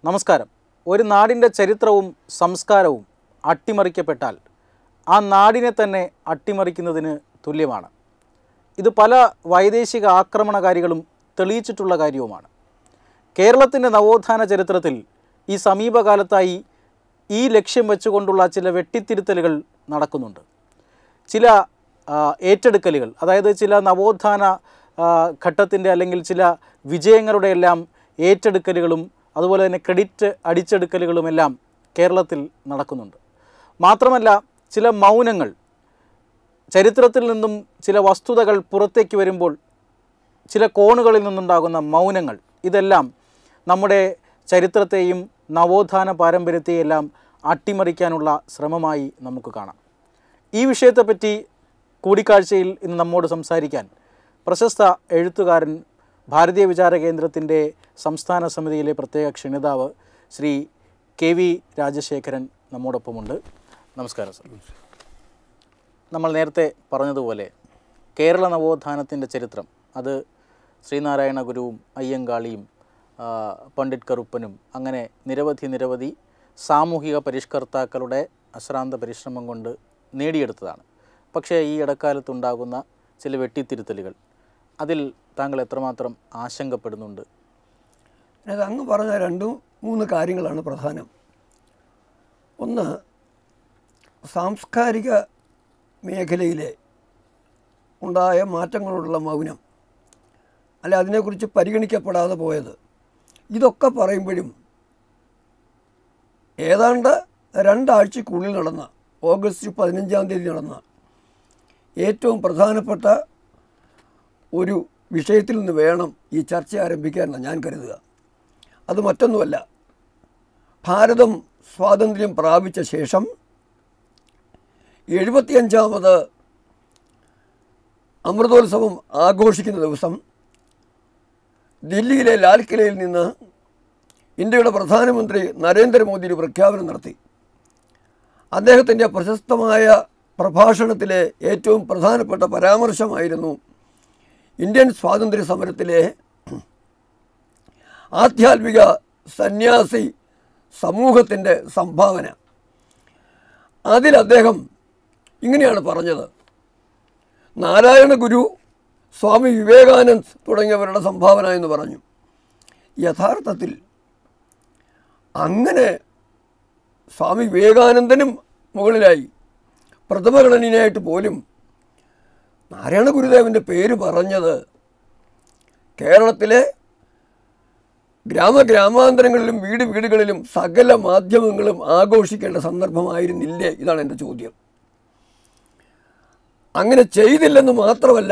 നമസ്കാരം ഒരു നാടിൻ്റെ ചരിത്രവും സംസ്കാരവും അട്ടിമറിക്കപ്പെട്ടാൽ ആ നാടിനെ തന്നെ അട്ടിമറിക്കുന്നതിന് തുല്യമാണ് ഇത് പല വൈദേശിക ആക്രമണകാരികളും തെളിയിച്ചിട്ടുള്ള കാര്യവുമാണ് കേരളത്തിൻ്റെ നവോത്ഥാന ചരിത്രത്തിൽ ഈ സമീപകാലത്തായി ഈ ലക്ഷ്യം വെച്ചുകൊണ്ടുള്ള ചില വെട്ടിത്തിരുത്തലുകൾ നടക്കുന്നുണ്ട് ചില ആ, ഏറ്റെടുക്കലുകൾ അതായത് ചില നവോത്ഥാന ഘട്ടത്തിൻ്റെ അല്ലെങ്കിൽ ചില വിജയങ്ങളുടെ എല്ലാം ഏറ്റെടുക്കലുകളും അതുപോലെ തന്നെ ക്രെഡിറ്റ് അടിച്ചെടുക്കലുകളുമെല്ലാം കേരളത്തിൽ നടക്കുന്നുണ്ട് മാത്രമല്ല ചില മൗനങ്ങൾ ചരിത്രത്തിൽ നിന്നും ചില വസ്തുതകൾ പുറത്തേക്ക് വരുമ്പോൾ ചില കോണുകളിൽ നിന്നുണ്ടാകുന്ന മൗനങ്ങൾ ഇതെല്ലാം നമ്മുടെ ചരിത്രത്തെയും നവോത്ഥാന പാരമ്പര്യത്തെയും എല്ലാം അട്ടിമറിക്കാനുള്ള ശ്രമമായി നമുക്ക് കാണാം ഈ വിഷയത്തെപ്പറ്റി കൂടിക്കാഴ്ചയിൽ ഇന്ന് നമ്മോട് സംസാരിക്കാൻ പ്രശസ്ത എഴുത്തുകാരൻ ഭാരതീയ വിചാര കേന്ദ്രത്തിൻ്റെ സംസ്ഥാന സമിതിയിലെ പ്രത്യേക ക്ഷണിതാവ് ശ്രീ കെ വി രാജശേഖരൻ നമ്മോടൊപ്പമുണ്ട് നമസ്കാരം സർ നമ്മൾ നേരത്തെ പറഞ്ഞതുപോലെ കേരള നവോത്ഥാനത്തിൻ്റെ ചരിത്രം അത് ശ്രീനാരായണ ഗുരുവും അയ്യങ്കാളിയും ആ, പണ്ഡിറ്റ് കറുപ്പനും അങ്ങനെ നിരവധി നിരവധി സാമൂഹിക പരിഷ്കർത്താക്കളുടെ അശ്രാന്ത പരിശ്രമം കൊണ്ട് നേടിയെടുത്തതാണ് പക്ഷേ ഈ ഇടക്കാലത്തുണ്ടാകുന്ന ചില വെട്ടിത്തിരുത്തലുകൾ അതിൽ താങ്കൾ എത്രമാത്രം ആശങ്കപ്പെടുന്നുണ്ട് അത് അങ്ങ് പറഞ്ഞ രണ്ടു മൂന്ന് കാര്യങ്ങളാണ് പ്രധാനം ഒന്ന് സാംസ്കാരിക മേഖലയിലെ ഉണ്ടായ മാറ്റങ്ങളോടുള്ള മൗനം അല്ല അതിനെക്കുറിച്ച് പരിഗണിക്കപ്പെടാതെ പോയത് ഇതൊക്കെ പറയുമ്പോഴും ഏതാണ്ട് രണ്ടാഴ്ചക്കുള്ളിൽ നടന്ന ഓഗസ്റ്റ് പതിനഞ്ചാം തീയതി നടന്ന ഏറ്റവും പ്രധാനപ്പെട്ട ഒരു വിഷയത്തിൽ നിന്ന് വേണം ഈ ചർച്ച ആരംഭിക്കാനെന്ന് ഞാൻ കരുതുക അത് മറ്റൊന്നുമല്ല ഭാരതം സ്വാതന്ത്ര്യം പ്രാപിച്ച ശേഷം എഴുപത്തിയഞ്ചാമത് അമൃതോത്സവം ആഘോഷിക്കുന്ന ദിവസം ദില്ലിയിലെ ലാൽ കിലയിൽ നിന്ന് ഇന്ത്യയുടെ പ്രധാനമന്ത്രി നരേന്ദ്രമോദി ഒരു പ്രഖ്യാപനം നടത്തി അദ്ദേഹത്തിൻ്റെ പ്രശസ്തമായ പ്രഭാഷണത്തിലെ ഏറ്റവും പ്രധാനപ്പെട്ട പരാമർശമായിരുന്നു ഇന്ത്യൻ സ്വാതന്ത്ര്യ സമരത്തിലെ ആധ്യാത്മിക സന്യാസി സമൂഹത്തിൻ്റെ സംഭാവന അതിൽ അദ്ദേഹം ഇങ്ങനെയാണ് പറഞ്ഞത് നാരായണ ഗുരു സ്വാമി വിവേകാനന്ദ് തുടങ്ങിയവരുടെ സംഭാവന എന്ന് പറഞ്ഞു യഥാർത്ഥത്തിൽ അങ്ങനെ സ്വാമി വിവേകാനന്ദനും മുകളിലായി പ്രഥമഗണനീയനായിട്ട് പോലും നാരായണ ഗുരുദേവൻ്റെ പേര് പറഞ്ഞത് കേരളത്തിലെ ഗ്രാമഗ്രാമാന്തരങ്ങളിലും വീട് വീടുകളിലും സകല മാധ്യമങ്ങളും ആഘോഷിക്കേണ്ട സന്ദർഭമായിരുന്നില്ലേ ഇതാണ് എൻ്റെ ചോദ്യം അങ്ങനെ ചെയ്തില്ലെന്ന് മാത്രമല്ല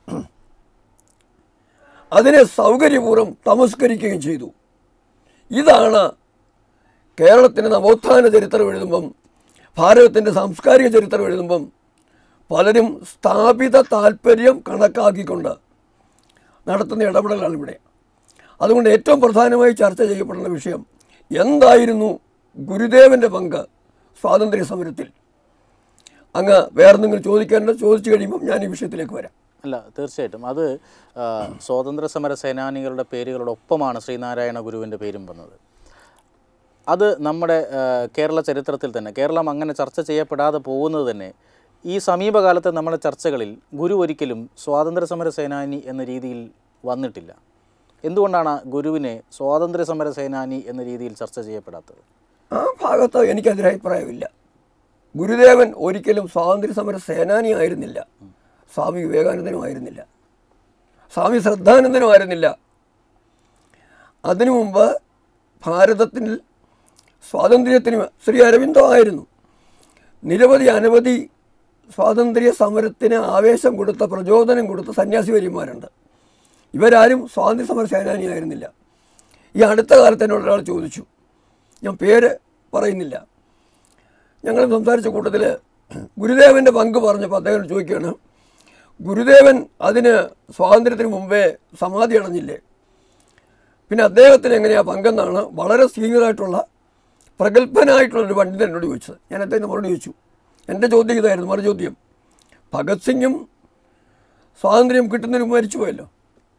അതിനെ സൗകര്യപൂർവ്വം തമസ്കരിക്കുകയും ചെയ്തു ഇതാണ് കേരളത്തിൻ്റെ നവോത്ഥാന ചരിത്രം എഴുതുമ്പം ഭാരതത്തിൻ്റെ സാംസ്കാരിക ചരിത്രം എഴുതുമ്പം പലരും സ്ഥാപിത താല്പര്യം കണക്കാക്കിക്കൊണ്ട് നടത്തുന്ന ഇടപെടലാണ് ഇവിടെ അതുകൊണ്ട് ഏറ്റവും പ്രധാനമായി ചർച്ച ചെയ്യപ്പെടുന്ന വിഷയം എന്തായിരുന്നു ഗുരുദേവൻ്റെ പങ്ക് സ്വാതന്ത്ര്യ സമരത്തിൽ അങ്ങ് വേറെ നിങ്ങൾ ചോദിക്കേണ്ടത് ചോദിച്ചു കഴിയുമ്പം ഞാൻ ഈ വിഷയത്തിലേക്ക് വരാം അല്ല തീർച്ചയായിട്ടും അത് ആ, സ്വാതന്ത്ര്യ സമര സേനാനികളുടെ പേരുകളോടൊപ്പമാണ് ശ്രീനാരായണ ഗുരുവിൻ്റെ പേരും വന്നത് അത് നമ്മുടെ ആ, കേരള ചരിത്രത്തിൽ തന്നെ കേരളം അങ്ങനെ ചർച്ച ചെയ്യപ്പെടാതെ പോകുന്നത് തന്നെ ഈ സമീപകാലത്തെ നമ്മുടെ ചർച്ചകളിൽ ഗുരു ഒരിക്കലും സ്വാതന്ത്ര്യ സമര സേനാനി എന്ന രീതിയിൽ വന്നിട്ടില്ല എന്തുകൊണ്ടാണ് ഗുരുവിനെ സ്വാതന്ത്ര്യ സമര സേനാനി എന്ന രീതിയിൽ ചർച്ച ചെയ്യപ്പെടാത്തത് ആ ഭാഗത്ത് എനിക്കതിന് അഭിപ്രായമില്ല ഗുരുദേവൻ ഒരിക്കലും സ്വാതന്ത്ര്യ സമര സേനാനി ആയിരുന്നില്ല സ്വാമി വിവേകാനന്ദനും ആയിരുന്നില്ല സ്വാമി ശ്രദ്ധാനന്ദനും ആയിരുന്നില്ല അതിനു മുമ്പ് ഭാരതത്തിൽ സ്വാതന്ത്ര്യത്തിന് ശ്രീ അരവിന്ദോ ആയിരുന്നു നിരവധി അനവധി സ്വാതന്ത്ര്യ സമരത്തിന് ആവേശം കൊടുത്ത പ്രചോദനം കൊടുത്ത സന്യാസിവര്യന്മാരുണ്ട് ഇവരാരും സ്വാതന്ത്ര്യ സമര സേനാനിയായിരുന്നില്ല ഈ അടുത്ത കാലത്ത് എന്നോട് ഒരാൾ ചോദിച്ചു ഞാൻ പേര് പറയുന്നില്ല ഞങ്ങൾ സംസാരിച്ച കൂട്ടത്തിൽ ഗുരുദേവൻ്റെ പങ്ക് പറഞ്ഞപ്പോൾ അദ്ദേഹം ചോദിക്കുകയാണ് ഗുരുദേവൻ അതിന് സ്വാതന്ത്ര്യത്തിന് മുമ്പേ സമാധി അടഞ്ഞില്ലേ പിന്നെ അദ്ദേഹത്തിന് എങ്ങനെയാണ് പങ്കെന്നാണ് വളരെ സീനിയറായിട്ടുള്ള പ്രഗത്ഭനായിട്ടുള്ള ഒരു പണ്ഡിതൻ എന്നോട് ചോദിച്ചത് ഞാൻ അദ്ദേഹം മറുപടി ചോദിച്ചു എൻ്റെ ചോദ്യം ഇതായിരുന്നു മറു ചോദ്യം ഭഗത് സിംഗും സ്വാതന്ത്ര്യം കിട്ടുന്നതിന് മുമ്പ് മരിച്ചു പോയല്ലോ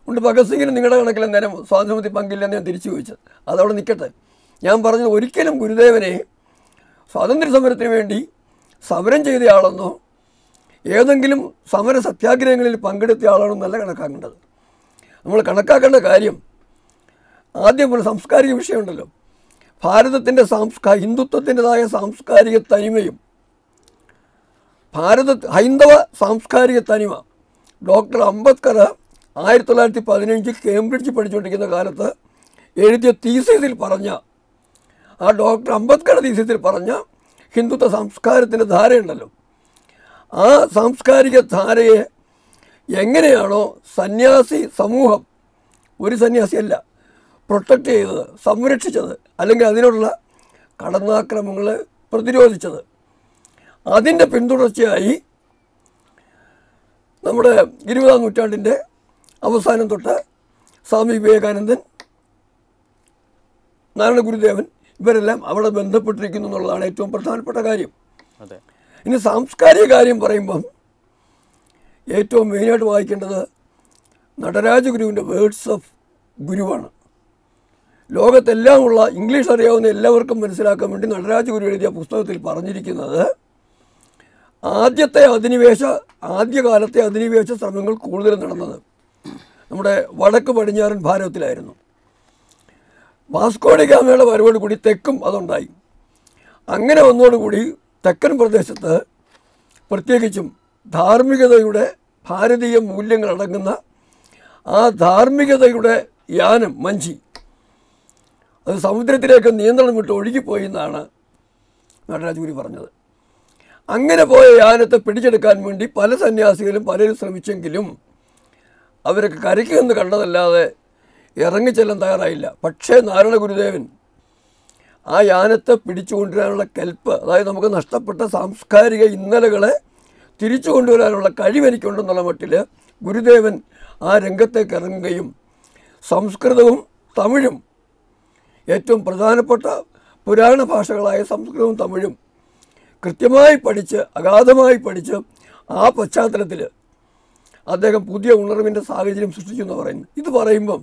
ഉണ്ട് ഭഗത് സിംഗിന് നിങ്ങളുടെ കണക്കിൽ നേരം സ്വാതന്ത്ര്യത്തിൽ പങ്കില്ലെന്ന് ഞാൻ തിരിച്ചു ചോദിച്ചത് അതവിടെ നിൽക്കട്ടെ ഞാൻ പറഞ്ഞത് ഒരിക്കലും ഗുരുദേവനെ സ്വാതന്ത്ര്യ സമരത്തിന് വേണ്ടി സമരം ചെയ്ത ആളെന്നോ ഏതെങ്കിലും സമര സത്യാഗ്രഹങ്ങളിൽ പങ്കെടുത്ത ആളാണോ നല്ല കണക്കാക്കേണ്ടത് നമ്മൾ കണക്കാക്കേണ്ട കാര്യം ആദ്യം ഒരു സാംസ്കാരിക വിഷയമുണ്ടല്ലോ ഭാരതത്തിൻ്റെ സാംസ്കാ ഹിന്ദുത്വത്തിൻ്റെതായ സാംസ്കാരിക തനിമയും ഭാരത ഹൈന്ദവ സാംസ്കാരിക തനിമ ഡോക്ടർ അംബേദ്കർ ആയിരത്തി തൊള്ളായിരത്തി പതിനഞ്ച് കേംബ്രിഡ്ജ് പഠിച്ചുകൊണ്ടിരിക്കുന്ന കാലത്ത് എഴുതിയ തീസിസിൽ പറഞ്ഞ ആ ഡോക്ടർ അംബേദ്കർ തീസിസിൽ പറഞ്ഞ ഹിന്ദുത്വ സംസ്കാരത്തിൻ്റെ ധാരയുണ്ടല്ലോ ആ സാംസ്കാരിക ധാരയെ എങ്ങനെയാണോ സന്യാസി സമൂഹം ഒരു സന്യാസിയല്ല പ്രൊട്ടക്റ്റ് ചെയ്തത് സംരക്ഷിച്ചത് അല്ലെങ്കിൽ അതിനോടുള്ള കടന്നാക്രമങ്ങളെ പ്രതിരോധിച്ചത് അതിൻ്റെ പിന്തുടർച്ചയായി നമ്മുടെ ഇരുപതാം നൂറ്റാണ്ടിൻ്റെ അവസാനം തൊട്ട് സ്വാമി വിവേകാനന്ദൻ നാരായണ ഗുരുദേവൻ ഇവരെല്ലാം അവിടെ ബന്ധപ്പെട്ടിരിക്കുന്നു എന്നുള്ളതാണ് ഏറ്റവും പ്രധാനപ്പെട്ട കാര്യം അതെ ഇനി സാംസ്കാരിക കാര്യം പറയുമ്പം ഏറ്റവും മെയിനായിട്ട് വായിക്കേണ്ടത് നടരാജ ഗുരുവിൻ്റെ വേർഡ്സ് ഓഫ് ഗുരുവാണ് ലോകത്തെല്ലാമുള്ള ഇംഗ്ലീഷ് അറിയാവുന്ന എല്ലാവർക്കും മനസ്സിലാക്കാൻ വേണ്ടി നടരാജ ഗുരു എഴുതിയ പുസ്തകത്തിൽ പറഞ്ഞിരിക്കുന്നത് ആദ്യത്തെ അധിനിവേശ ആദ്യകാലത്തെ അധിനിവേശ ശ്രമങ്ങൾ കൂടുതലും നടന്നത് നമ്മുടെ വടക്ക് പടിഞ്ഞാറൻ ഭാരതത്തിലായിരുന്നു വാസ്കോഡി ഗാമയുടെ വരവോട് കൂടി തെക്കും അതുണ്ടായി അങ്ങനെ വന്നതോടുകൂടി തെക്കൻ പ്രദേശത്ത് പ്രത്യേകിച്ചും ധാർമ്മികതയുടെ ഭാരതീയ മൂല്യങ്ങൾ അടങ്ങുന്ന ആ ധാർമ്മികതയുടെ യാനം മഞ്ചി അത് സമുദ്രത്തിലേക്ക് നിയന്ത്രണം വിട്ട് ഒഴുകിപ്പോയി എന്നാണ് നടരാജഗുരി പറഞ്ഞത് അങ്ങനെ പോയ യാനത്തെ പിടിച്ചെടുക്കാൻ വേണ്ടി പല സന്യാസികളും പലരും ശ്രമിച്ചെങ്കിലും അവരൊക്കെ കരയ്ക്ക് നിന്ന് കണ്ടതല്ലാതെ ഇറങ്ങിച്ചെല്ലാൻ തയ്യാറായില്ല പക്ഷേ നാരായണ ഗുരുദേവൻ ആ യാനത്തെ പിടിച്ചു കൊണ്ടുവരാനുള്ള കെൽപ്പ് അതായത് നമുക്ക് നഷ്ടപ്പെട്ട സാംസ്കാരിക ഇന്നലകളെ തിരിച്ചു കൊണ്ടുവരാനുള്ള കഴിവെനിക്കുണ്ടെന്നുള്ള മട്ടിൽ ഗുരുദേവൻ ആ രംഗത്തേക്ക് ഇറങ്ങുകയും സംസ്കൃതവും തമിഴും ഏറ്റവും പ്രധാനപ്പെട്ട പുരാണ ഭാഷകളായ സംസ്കൃതവും തമിഴും കൃത്യമായി പഠിച്ച് അഗാധമായി പഠിച്ച് ആ പശ്ചാത്തലത്തിൽ അദ്ദേഹം പുതിയ ഉണർവിൻ്റെ സാഹചര്യം സൃഷ്ടിച്ചു എന്ന് പറയുന്നു ഇത് പറയുമ്പം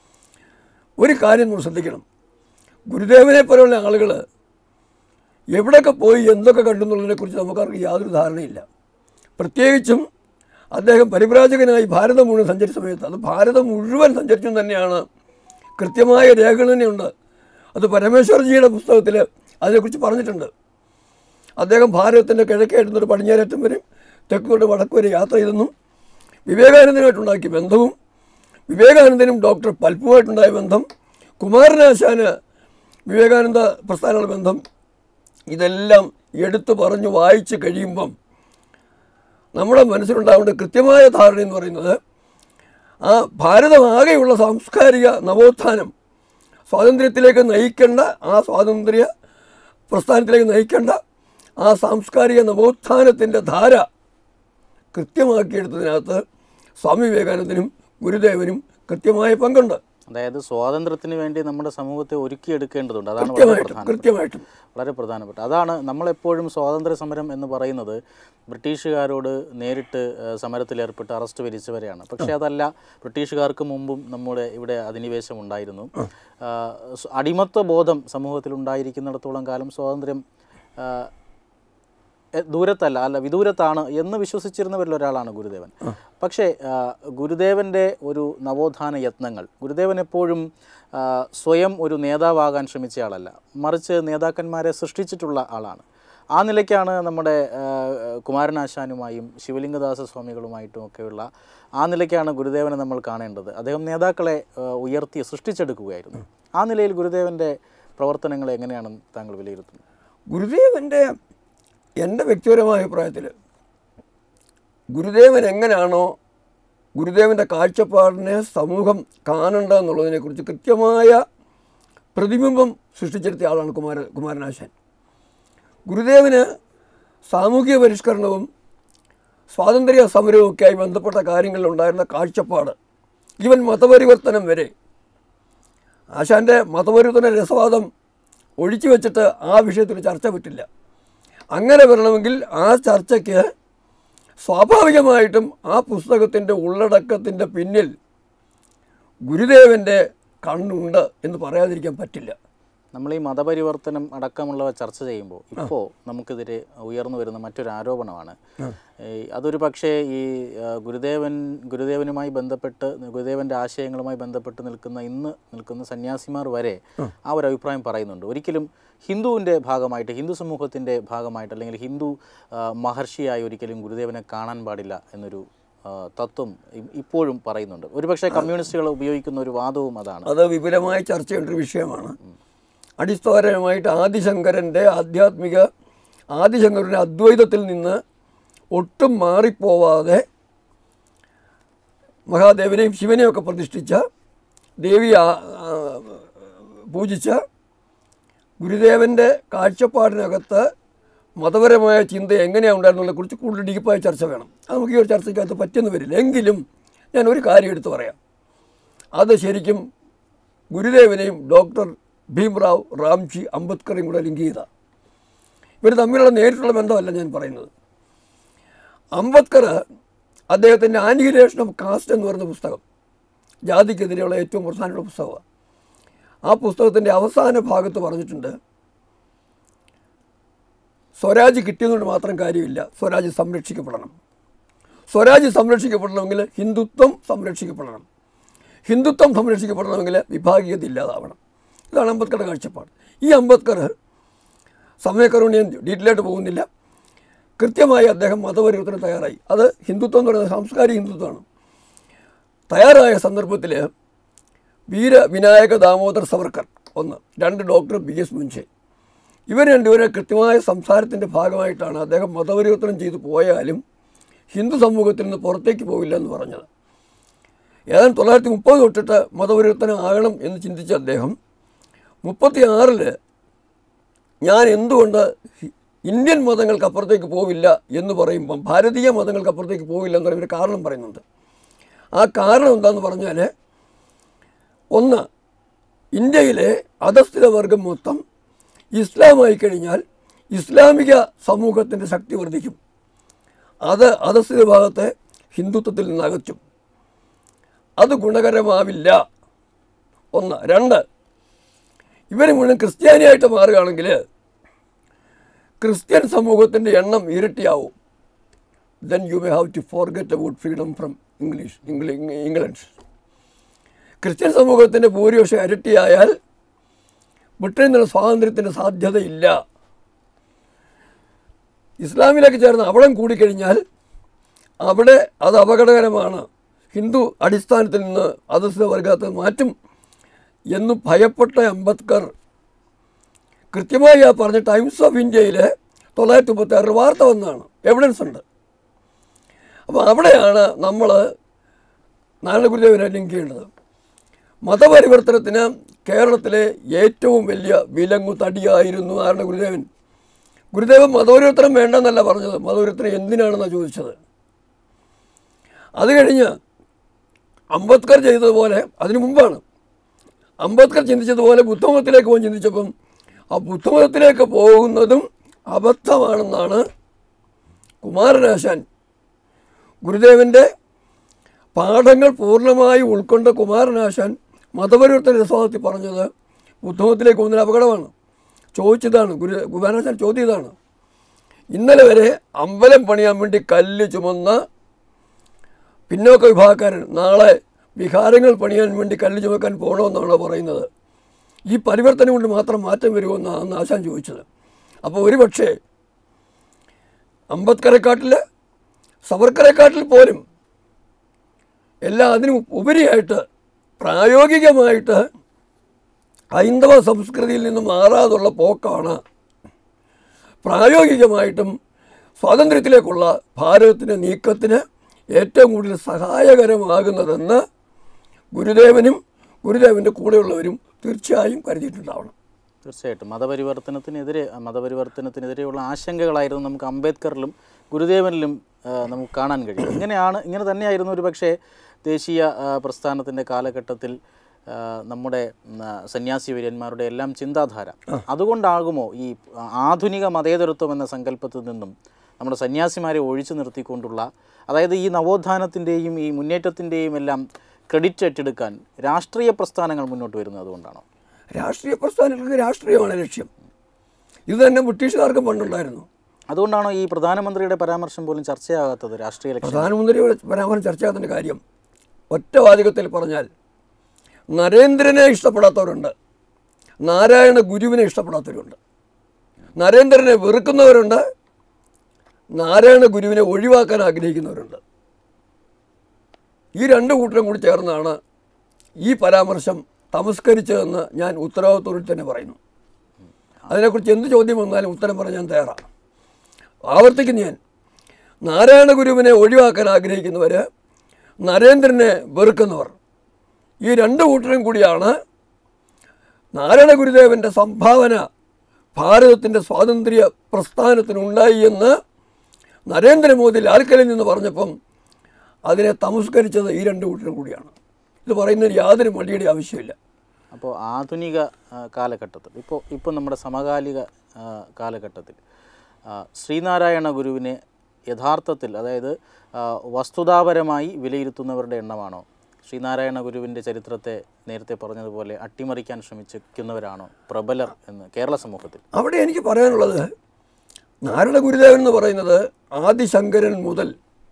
ഒരു കാര്യം നമ്മൾ ശ്രദ്ധിക്കണം ഗുരുദേവനെ പോലെയുള്ള ആളുകൾ എവിടെയൊക്കെ പോയി എന്തൊക്കെ കണ്ടു എന്നുള്ളതിനെക്കുറിച്ച് നമുക്കാർക്ക് യാതൊരു ധാരണയില്ല പ്രത്യേകിച്ചും അദ്ദേഹം പരിപ്രാജകനായി ഭാരതം മുഴുവൻ സഞ്ചരിച്ച സമയത്ത് അത് ഭാരതം മുഴുവൻ സഞ്ചരിച്ചു തന്നെയാണ് കൃത്യമായ രേഖകൾ തന്നെയുണ്ട് അത് പരമേശ്വർജിയുടെ പുസ്തകത്തിൽ അതിനെക്കുറിച്ച് പറഞ്ഞിട്ടുണ്ട് അദ്ദേഹം ഭാരതത്തിൻ്റെ കിഴക്കേറ്റുന്നൊരു പടിഞ്ഞാറേറ്റം വരെയും തെക്കോട്ട് വടക്ക് വരെ യാത്ര ചെയ്തെന്നും വിവേകാനന്ദനുമായിട്ടുണ്ടാക്കിയ ബന്ധവും വിവേകാനന്ദനും ഡോക്ടർ പൽപ്പുമായിട്ടുണ്ടായ ബന്ധം കുമാരനാശാന് വിവേകാനന്ദ പ്രസ്ഥാനങ്ങളുടെ ബന്ധം ഇതെല്ലാം എടുത്തു പറഞ്ഞു വായിച്ച് കഴിയുമ്പം നമ്മുടെ മനസ്സിലുണ്ടാവേണ്ട കൃത്യമായ ധാരണ എന്ന് പറയുന്നത് ആ ഭാരതമാകെയുള്ള സാംസ്കാരിക നവോത്ഥാനം സ്വാതന്ത്ര്യത്തിലേക്ക് നയിക്കേണ്ട ആ സ്വാതന്ത്ര്യ പ്രസ്ഥാനത്തിലേക്ക് നയിക്കേണ്ട ആ സാംസ്കാരിക നവോത്ഥാനത്തിൻ്റെ ധാര കൃത്യമാക്കിയെടുത്തതിനകത്ത് സ്വാമി വിവേകാനന്ദനും ഗുരുദേവനും കൃത്യമായ പങ്കുണ്ട് അതായത് സ്വാതന്ത്ര്യത്തിന് വേണ്ടി നമ്മുടെ സമൂഹത്തെ ഒരുക്കിയെടുക്കേണ്ടതുണ്ട് അതാണ് വളരെ കൃത്യമായിട്ടും പ്രധാനം കൃത്യമായിട്ടും വളരെ പ്രധാനപ്പെട്ട അതാണ് നമ്മളെപ്പോഴും സ്വാതന്ത്ര്യ സമരം എന്ന് പറയുന്നത് ബ്രിട്ടീഷുകാരോട് നേരിട്ട് ഏഹ്, സമരത്തിലേർപ്പെട്ട് അറസ്റ്റ് വരിച്ചവരെയാണ് പക്ഷേ അതല്ല ബ്രിട്ടീഷുകാർക്ക് മുമ്പും നമ്മുടെ ഇവിടെ അധിനിവേശം ഉണ്ടായിരുന്നു ആഹ്, സ് അടിമത്വ ബോധം സമൂഹത്തിൽ ഉണ്ടായിരിക്കുന്നിടത്തോളം കാലം സ്വാതന്ത്ര്യം ആഹ്, എ- ദൂരത്തല്ല അല്ല വിദൂരത്താണ് എന്ന് വിശ്വസിച്ചിരുന്നവരിൽ ഒരാളാണ് ഗുരുദേവൻ പക്ഷേ ആ, ഗുരുദേവൻ്റെ ഒരു നവോത്ഥാന യത്നങ്ങൾ ഗുരുദേവൻ എപ്പോഴും ആ, സ്വയം ഒരു നേതാവാകാൻ ശ്രമിച്ച ആളല്ല മറിച്ച് നേതാക്കന്മാരെ സൃഷ്ടിച്ചിട്ടുള്ള ആളാണ് ആ നിലയ്ക്കാണ് നമ്മുടെ ആ, കുമാരനാശാനുമായും ശിവലിംഗദാസ സ്വാമികളുമായിട്ടും ഒക്കെയുള്ള ആ നിലയ്ക്കാണ് ഗുരുദേവനെ നമ്മൾ കാണേണ്ടത് അദ്ദേഹം നേതാക്കളെ ആ, ഉയർത്തി സൃഷ്ടിച്ചെടുക്കുകയായിരുന്നു ആ നിലയിൽ ഗുരുദേവൻ്റെ പ്രവർത്തനങ്ങളെ എങ്ങനെയാണ് താങ്കൾ വിലയിരുത്തുന്നത് ഗുരുദേവൻ്റെ എൻ്റെ വ്യക്തിപരമായ അഭിപ്രായത്തിൽ ഗുരുദേവൻ എങ്ങനെയാണോ ഗുരുദേവൻ്റെ കാഴ്ചപ്പാടിനെ സമൂഹം കാണേണ്ടതെന്നുള്ളതിനെക്കുറിച്ച് കൃത്യമായ പ്രതിബിംബം സൃഷ്ടിച്ചെടുത്ത ആളാണ് കുമാര കുമാരനാശാൻ ഗുരുദേവന് സാമൂഹിക പരിഷ്കരണവും സ്വാതന്ത്ര്യ സമരവും ഒക്കെയായി ബന്ധപ്പെട്ട കാര്യങ്ങളിൽ ഉണ്ടായിരുന്ന കാഴ്ചപ്പാട് ഈവൻ മതപരിവർത്തനം വരെ ആശാൻ്റെ മതപരിവർത്തന രസവാദം ഒഴിച്ചു വെച്ചിട്ട് ആ വിഷയത്തിൽ ചർച്ച പറ്റില്ല അങ്ങനെ വരണമെങ്കിൽ ആ ചർച്ചയ്ക്ക് സ്വാഭാവികമായിട്ടും ആ പുസ്തകത്തിൻ്റെ ഉള്ളടക്കത്തിൻ്റെ പിന്നിൽ ഗുരുദേവൻ്റെ കണ്ണുണ്ട് എന്ന് പറയാതിരിക്കാൻ പറ്റില്ല നമ്മൾ ഈ മതപരിവർത്തനം അടക്കമുള്ളവ ചർച്ച ചെയ്യുമ്പോൾ ഇപ്പോൾ നമുക്കെതിരെ ഉയർന്നു വരുന്ന മറ്റൊരു ആരോപണമാണ് ഈ അതൊരു പക്ഷേ ഈ ആ, ഗുരുദേവൻ ഗുരുദേവനുമായി ബന്ധപ്പെട്ട് ഗുരുദേവൻ്റെ ആശയങ്ങളുമായി ബന്ധപ്പെട്ട് നിൽക്കുന്ന ഇന്ന് നിൽക്കുന്ന സന്യാസിമാർ വരെ ആ ഒരു അഭിപ്രായം പറയുന്നുണ്ട് ഒരിക്കലും ഹിന്ദുവിൻ്റെ ഭാഗമായിട്ട് ഹിന്ദു സമൂഹത്തിൻ്റെ ഭാഗമായിട്ട് അല്ലെങ്കിൽ ഹിന്ദു ആ, മഹർഷിയായി ഒരിക്കലും ഗുരുദേവനെ കാണാൻ പാടില്ല എന്നൊരു ആ, തത്വം ഇ- ഇപ്പോഴും പറയുന്നുണ്ട് ഒരുപക്ഷെ കമ്മ്യൂണിസ്റ്റുകൾ ഉപയോഗിക്കുന്ന ഒരു വാദവും അതാണ് അത് വിപുലമായി ചർച്ച ചെയ്യേണ്ട ഒരു വിഷയമാണ് അടിസ്ഥാനപരമായിട്ട് ആദിശങ്കരൻ്റെ ആധ്യാത്മിക ആദിശങ്കരൻ്റെ അദ്വൈതത്തിൽ നിന്ന് ഒട്ടും മാറിപ്പോവാതെ മഹാദേവനെയും ശിവനെയും ഒക്കെ പ്രതിഷ്ഠിച്ച ദേവി ആ- ആ, പൂജിച്ച ഗുരുദേവൻ്റെ കാഴ്ചപ്പാടിനകത്ത് മതപരമായ ചിന്ത എങ്ങനെയാണ് ഉണ്ടായിരുന്നതിനെ കുറിച്ച് കൂടുതൽ ഡീപ്പായ ചർച്ച വേണം അത് നമുക്ക് ഈ ഒരു ചർച്ചയ്ക്കകത്ത് പറ്റുന്നു വരില്ല എങ്കിലും ഞാൻ ഒരു കാര്യം എടുത്തു പറയാം അത് ശരിക്കും ഗുരുദേവനെയും ഡോക്ടർ ഭീംറാവ് റാംജി അംബേദ്കറേയും കൂടെ ലിങ്ക് ചെയ്ത ഇവർ തമ്മിലുള്ള നേരിട്ടുള്ള ബന്ധമല്ല ഞാൻ പറയുന്നത് അംബേദ്കർ അദ്ദേഹത്തിൻ്റെ ആനിഹിലേഷൻ ഓഫ് കാസ്റ്റ് എന്ന് പറയുന്ന പുസ്തകം ജാതിക്കെതിരെയുള്ള ഏറ്റവും പ്രധാനപ്പെട്ട പുസ്തകമാണ് ആ പുസ്തകത്തിൻ്റെ അവസാന ഭാഗത്ത് പറഞ്ഞിട്ടുണ്ട് സ്വരാജ് കിട്ടിയതുകൊണ്ട് മാത്രം കാര്യമില്ല സ്വരാജ് സംരക്ഷിക്കപ്പെടണം സ്വരാജ് സംരക്ഷിക്കപ്പെടണമെങ്കിൽ ഹിന്ദുത്വം സംരക്ഷിക്കപ്പെടണം ഹിന്ദുത്വം സംരക്ഷിക്കപ്പെടണമെങ്കിൽ വിഭാഗീയത ഇല്ലാതാവണം ഇതാണ് അംബേദ്കറുടെ കാഴ്ചപ്പാട് ഈ അംബേദ്കർ സമയക്കറുകൊണ്ട് ഞാൻ ഡീറ്റെയിലായിട്ട് പോകുന്നില്ല കൃത്യമായി അദ്ദേഹം മതപരിവർത്തനം തയ്യാറായി അത് ഹിന്ദുത്വം എന്ന് പറയുന്നത് സാംസ്കാരിക ഹിന്ദുത്വമാണ് തയ്യാറായ സന്ദർഭത്തിൽ വീര വിനായക ദാമോദർ സവർക്കർ ഒന്ന് രണ്ട് ഡോക്ടർ ബി എസ് മുൻഷെ ഇവർ രണ്ടുപേരെ കൃത്യമായ സംസാരത്തിൻ്റെ ഭാഗമായിട്ടാണ് അദ്ദേഹം മതപരിവർത്തനം ചെയ്തു പോയാലും ഹിന്ദു സമൂഹത്തിൽ നിന്ന് പുറത്തേക്ക് പോവില്ല എന്ന് പറഞ്ഞത് ഏതാണ്ട് തൊള്ളായിരത്തി മുപ്പത് തൊട്ടിട്ട് മതപരിവർത്തനം ആകണം എന്ന് ചിന്തിച്ച അദ്ദേഹം മുപ്പത്തി ആറിൽ ഞാൻ എന്തുകൊണ്ട് ഹി- ഇന്ത്യൻ മതങ്ങൾക്ക് അപ്പുറത്തേക്ക് പോവില്ല എന്ന് പറയുമ്പം ഭാരതീയ മതങ്ങൾക്ക് അപ്പുറത്തേക്ക് പോവില്ല എന്ന് പറയുന്ന ഒരു കാരണം പറയുന്നുണ്ട് ആ കാരണം എന്താണെന്ന് പറഞ്ഞാൽ ഒന്ന് ഇന്ത്യയിലെ അധസ്ഥിത വർഗം മൊത്തം ഇസ്ലാമായി കഴിഞ്ഞാൽ ഇസ്ലാമിക സമൂഹത്തിൻ്റെ ശക്തി വർദ്ധിക്കും അത് അധസ്ഥിത ഭാഗത്തെ ഹിന്ദുത്വത്തിൽ നിന്ന് അകറ്റും അത് ഗുണകരമാവില്ല ഒന്ന് രണ്ട് ഇവർ മുഴുവൻ ക്രിസ്ത്യാനിയായിട്ട് മാറുകയാണെങ്കിൽ ക്രിസ്ത്യൻ സമൂഹത്തിൻ്റെ എണ്ണം ഇരട്ടിയാവും then you may have to forget about freedom from English England Christian സമൂഹത്തിൻ്റെ ഭൂരിപക്ഷം ഇരട്ടിയായാൽ ബ്രിട്ടനിൽ നിന്നുള്ള സ്വാതന്ത്ര്യത്തിൻ്റെ സാധ്യതയില്ല ഇസ്ലാമിലേക്ക് ചേർന്ന് അവളം കൂടിക്കഴിഞ്ഞാൽ അവിടെ അത് അപകടകരമാണ് ഹിന്ദു അടിസ്ഥാനത്തിൽ നിന്ന് അധസ്ഥിത വർഗത്തെ മാറ്റും എന്ന് ഭയപ്പെട്ട അംബേദ്കർ കൃത്യമായി ആ പറഞ്ഞ ടൈംസ് ഓഫ് ഇന്ത്യയിൽ തൊള്ളായിരത്തി മുപ്പത്തി ആറിൽ വാർത്ത വന്നതാണ് എവിഡൻസ് ഉണ്ട് അപ്പോൾ അവിടെയാണ് നമ്മൾ നാരായണ ഗുരുദേവനെ ലിങ്ക് ചെയ്യേണ്ടത് മതപരിവർത്തനത്തിന് കേരളത്തിലെ ഏറ്റവും വലിയ വിലങ്ങു തടിയായിരുന്നു നാരായണ ഗുരുദേവൻ ഗുരുദേവൻ മതപരിവർത്തനം വേണ്ടെന്നല്ല പറഞ്ഞത് മതപരിവർത്തനം എന്തിനാണെന്നാണ് ചോദിച്ചത് അത് കഴിഞ്ഞ് അംബേദ്കർ ചെയ്തതുപോലെ അതിനു മുമ്പാണ് അംബേദ്കർ ചിന്തിച്ചതുപോലെ ബുദ്ധമതത്തിലേക്ക് പോകാൻ ചിന്തിച്ചപ്പം ആ ബുദ്ധമതത്തിലേക്ക് പോകുന്നതും അബദ്ധമാണെന്നാണ് കുമാരനാശാൻ ഗുരുദേവൻ്റെ പാഠങ്ങൾ പൂർണ്ണമായി ഉൾക്കൊണ്ട കുമാരനാശാൻ മതപരിവർത്തന രസവാദത്തിൽ പറഞ്ഞത് ബുദ്ധമതത്തിലേക്ക് പോകുന്നതിന് അപകടമാണ് ചോദിച്ചതാണ് ഗുരു കുമാരനാശാൻ ചോദ്യം ഇതാണ് ഇന്നലെ വരെ അമ്പലം പണിയാൻ വേണ്ടി കല്ല് ചുമന്ന പിന്നോക്ക വിഭാഗക്കാരൻ നാളെ വിഹാരങ്ങൾ പണിയാൻ വേണ്ടി കല്ല് ചുമക്കാൻ പോകണമെന്നാണ് പറയുന്നത് ഈ പരിവർത്തനം കൊണ്ട് മാത്രം മാറ്റം വരുമെന്നാണ് അന്ന് ആശാൻ ചോദിച്ചത് അപ്പോൾ ഒരു പക്ഷേ അംബേദ്കറെക്കാട്ടിൽ സവർക്കറെക്കാട്ടിൽ പോലും എല്ലാ അതിനും ഉപരിയായിട്ട് പ്രായോഗികമായിട്ട് ഹൈന്ദവ സംസ്കൃതിയിൽ നിന്ന് മാറാതുള്ള പോക്കാണ് പ്രായോഗികമായിട്ടും സ്വാതന്ത്ര്യത്തിലേക്കുള്ള ഭാരതത്തിൻ്റെ നീക്കത്തിന് ഏറ്റവും കൂടുതൽ സഹായകരമാകുന്നതെന്ന് ഗുരുദേവനും ഗുരുദേവൻ്റെ കൂടെയുള്ളവരും തീർച്ചയായും കരുതിയിട്ടുണ്ടാവണം തീർച്ചയായിട്ടും മതപരിവർത്തനത്തിനെതിരെ മതപരിവർത്തനത്തിനെതിരെയുള്ള ആശങ്കകളായിരുന്നു നമുക്ക് അംബേദ്കറിലും ഗുരുദേവനിലും ആ, നമുക്ക് കാണാൻ കഴിയും ഇങ്ങനെയാണ് ഇങ്ങനെ തന്നെയായിരുന്നു ഒരു പക്ഷേ ദേശീയ ആ, പ്രസ്ഥാനത്തിൻ്റെ കാലഘട്ടത്തിൽ ആ, നമ്മുടെ ഉം, ആ, സന്യാസി വീരന്മാരുടെ എല്ലാം ചിന്താധാര അതുകൊണ്ടാകുമോ ഈ ആധുനിക മതേതരത്വം എന്ന സങ്കല്പത്തിൽ നിന്നും നമ്മുടെ സന്യാസിമാരെ ഒഴിച്ചു നിർത്തിക്കൊണ്ടുള്ള അതായത് ഈ നവോത്ഥാനത്തിൻ്റെയും ഈ മുന്നേറ്റത്തിൻ്റെയും എല്ലാം ക്രെഡിറ്റ് ഏറ്റെടുക്കാൻ രാഷ്ട്രീയ പ്രസ്ഥാനങ്ങൾ മുന്നോട്ട് വരുന്നത് അതുകൊണ്ടാണോ രാഷ്ട്രീയ പ്രസ്ഥാനങ്ങൾക്ക് രാഷ്ട്രീയമാണ് ലക്ഷ്യം ഇത് തന്നെ ബ്രിട്ടീഷുകാർക്കും പണ്ടുണ്ടായിരുന്നു അതുകൊണ്ടാണോ ഈ പ്രധാനമന്ത്രിയുടെ പരാമർശം പോലും ചർച്ചയാകാത്തത് രാഷ്ട്രീയ ലക്ഷ്യം പ്രധാനമന്ത്രിയുടെ പരാമർശം ചർച്ചയാകുന്ന കാര്യം ഒറ്റ വാചകത്തിൽ പറഞ്ഞാൽ നരേന്ദ്രനെ ഇഷ്ടപ്പെടാത്തവരുണ്ട് നാരായണ ഗുരുവിനെ ഇഷ്ടപ്പെടാത്തവരുണ്ട് നരേന്ദ്രനെ വെറുക്കുന്നവരുണ്ട് നാരായണ ഗുരുവിനെ ഒഴിവാക്കാൻ ആഗ്രഹിക്കുന്നവരുണ്ട് ഈ രണ്ട് കൂട്ടരും കൂടി ചേർന്നാണ് ഈ പരാമർശം തമസ്കരിച്ചതെന്ന് ഞാൻ ഉത്തരവാദിത്തോടെ തന്നെ പറയുന്നു അതിനെക്കുറിച്ച് എന്ത് ചോദ്യം വന്നാലും ഉത്തരം പറയാൻ ഞാൻ തയ്യാറാണ് ആവർത്തിക്കുന്നു ഞാൻ നാരായണ ഗുരുവിനെ ഒഴിവാക്കാൻ ആഗ്രഹിക്കുന്നവർ നരേന്ദ്രനെ വെറുക്കുന്നവർ ഈ രണ്ട് കൂട്ടരും കൂടിയാണ് നാരായണ ഗുരുദേവൻ്റെ സംഭാവന ഭാരതത്തിൻ്റെ സ്വാതന്ത്ര്യ പ്രസ്ഥാനത്തിനുണ്ടായി എന്ന് നരേന്ദ്രമോദി ലാൽക്കലിൽ നിന്ന് പറഞ്ഞപ്പം അതിനെ തമസ്കരിച്ചത് ഈ രണ്ട് കൂട്ടരും കൂടിയാണ് ഇത് പറയുന്നതിന് യാതൊരു മടിയുടെ ആവശ്യമില്ല അപ്പോൾ ആധുനിക ആ, കാലഘട്ടത്തിൽ ഇപ്പോൾ ഇപ്പോൾ നമ്മുടെ സമകാലിക ആ, കാലഘട്ടത്തിൽ ആ, ശ്രീനാരായണ ഗുരുവിനെ യഥാർത്ഥത്തിൽ അതായത് ആ, വസ്തുതാപരമായി വിലയിരുത്തുന്നവരുടെ എണ്ണമാണോ ശ്രീനാരായണ ഗുരുവിൻ്റെ ചരിത്രത്തെ നേരത്തെ പറഞ്ഞതുപോലെ അട്ടിമറിക്കാൻ ശ്രമിച്ചിരിക്കുന്നവരാണോ പ്രബലർ എന്ന് കേരള സമൂഹത്തിൽ അവിടെ എനിക്ക് പറയാനുള്ളത് നാരായണ ഗുരുദേവൻ എന്ന് പറയുന്നത് ആദിശങ്കരൻ മുതൽ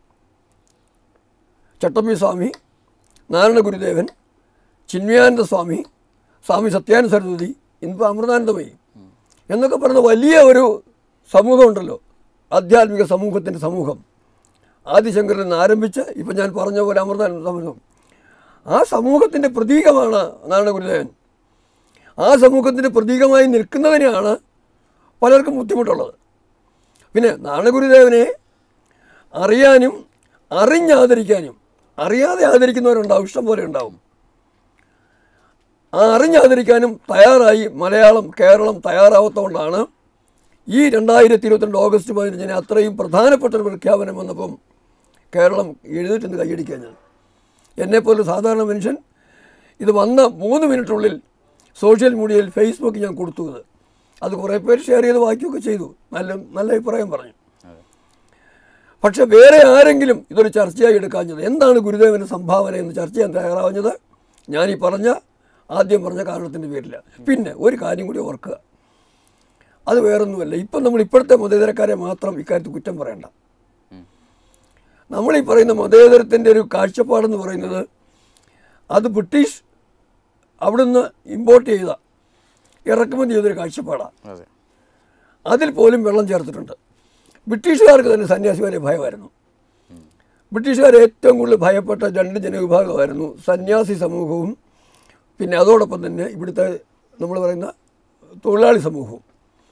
ചട്ടമ്പി സ്വാമി നാരായണ ഗുരുദേവൻ ചിന്മയാനന്ദ സ്വാമി സ്വാമി സത്യാനന്ദ സരസ്വതി ഇന്നിപ്പോൾ അമൃതാനന്ദമയി എന്നൊക്കെ പറയുന്ന വലിയ ഒരു സമൂഹമുണ്ടല്ലോ ആധ്യാത്മിക സമൂഹത്തിൻ്റെ സമൂഹം ആദിശങ്കരൻ നിന്ന് ആരംഭിച്ച് ഇപ്പം ഞാൻ പറഞ്ഞ പോലെ അമൃതാനന്ദ സമൂഹം ആ സമൂഹത്തിൻ്റെ പ്രതീകമാണ് നാരായണ ഗുരുദേവൻ ആ സമൂഹത്തിൻ്റെ പ്രതീകമായി നിൽക്കുന്നതിനെയാണ് പലർക്കും ബുദ്ധിമുട്ടുള്ളത് പിന്നെ നാണഗുരുദേവനെ അറിയാനും അറിഞ്ഞാദരിക്കാനും അറിയാതെ ആദരിക്കുന്നവരുണ്ടാവും ഇഷ്ടം പോലെ ഉണ്ടാവും ആ അറിഞ്ഞാദരിക്കാനും തയ്യാറായി മലയാളം കേരളം തയ്യാറാവാത്തതുകൊണ്ടാണ് ഈ രണ്ടായിരത്തി ഇരുപത്തിരണ്ട് ഓഗസ്റ്റ് പതിനഞ്ചിന് അത്രയും പ്രധാനപ്പെട്ട ഒരു പ്രഖ്യാപനം വന്നപ്പം കേരളം എഴുന്നേറ്റ് കൈയടിക്കാൻ ഞാൻ എന്നെപ്പോലെ സാധാരണ മനുഷ്യൻ ഇത് വന്ന മൂന്ന് മിനിറ്റിനുള്ളിൽ സോഷ്യൽ മീഡിയയിൽ ഫേസ്ബുക്കിൽ ഞാൻ കൊടുത്തു ഇത് അത് കുറേ പേര് ഷെയർ ചെയ്ത് വായിക്കുകയൊക്കെ ചെയ്തു നല്ല നല്ല അഭിപ്രായം പറഞ്ഞു പക്ഷെ വേറെ ആരെങ്കിലും ഇതൊരു ചർച്ചയായി എടുക്കാഞ്ഞത് എന്താണ് ഗുരുദേവൻ്റെ സംഭാവന എന്ന് ചർച്ച ചെയ്യാൻ തയ്യാറാവുന്നത് ഞാൻ ഈ പറഞ്ഞ ആദ്യം പറഞ്ഞ കാരണത്തിൻ്റെ പേരില്ല പിന്നെ ഒരു കാര്യം കൂടി ഓർക്കുക അത് വേറൊന്നുമല്ല ഇപ്പം നമ്മൾ ഇപ്പോഴത്തെ മതേതരക്കാരെ മാത്രം ഇക്കാര്യത്തിൽ കുറ്റം പറയണ്ട ഉം. നമ്മളീ പറയുന്ന മതേതരത്തിൻ്റെ ഒരു കാഴ്ചപ്പാടെന്ന് പറയുന്നത് അത് ബ്രിട്ടീഷ് അവിടുന്ന് ഇമ്പോർട്ട് ചെയ്ത ഇറക്കുമതി ചെയ്തൊരു കാഴ്ചപ്പാടാണ് അതെ അതിൽ പോലും വെള്ളം ചേർത്തിട്ടുണ്ട് ബ്രിട്ടീഷുകാർക്ക് തന്നെ സന്യാസിമാരെ ഭയമായിരുന്നു ബ്രിട്ടീഷുകാർ ഏറ്റവും കൂടുതൽ ഭയപ്പെട്ട രണ്ട് ജനവിഭാഗമായിരുന്നു സന്യാസി സമൂഹവും പിന്നെ അതോടൊപ്പം തന്നെ ഇവിടുത്തെ നമ്മൾ പറയുന്ന തൊഴിലാളി സമൂഹവും